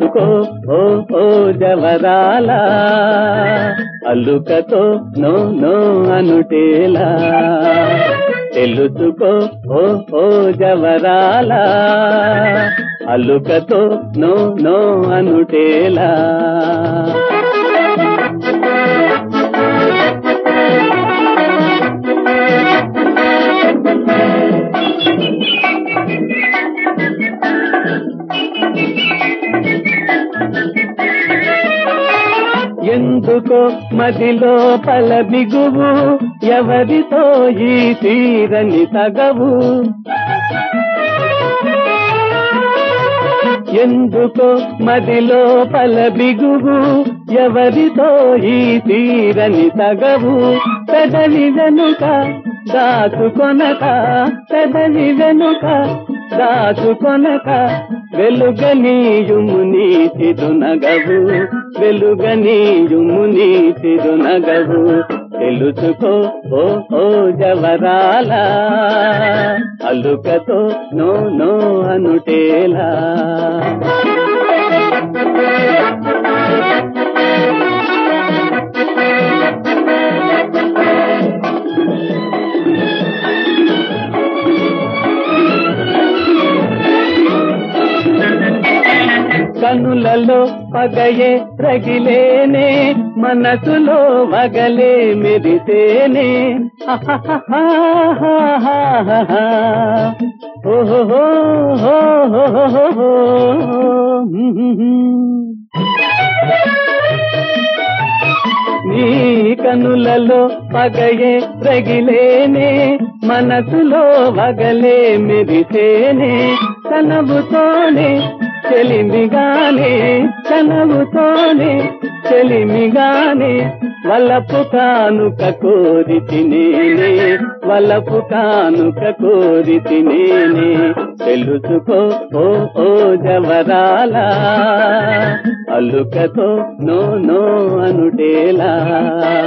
తెలుసుకో ఓ ఓ జవరాల అల్లుకతో no no అనుటేలా తెలుసుకో ఓ ఓ జవరాల అల్లుకతో no no అనుటేలా ఎందుకో మదిలో పల బిగువు ఎవరితో ఈ తీరని తగవు ఎందుకో మదిలో పల బిగువు ఎవరితో ఈ తీరని తగవు పెదలి వెనుక దాచుకొనక పెదలి వెనుక దాచుకొనక వెలుగనీయుము నీ చిరునగవు వెలుగనీయుము నీ చిరునగవు తెలుసుకో ఓ ఓ జవరాల అల్లుకతో నో నో అనుటేలా కనులలో పగయే రగిలేనే మనసులో వగలే మెరిసేనే ఓహో నీ కనులలో పగయే రగిలేనే మనసులో వగలే మెరిసేనే కనవుతోనే చెలిమిగానే కనవుతోనే చెలిమిగానే వలపు కానుక కోరితి నేనే వలపు కానుక కోరితి నేనే తెలుసుకో ఓ ఓ జవరాల అల్లుకతో నో నో అనుటేలా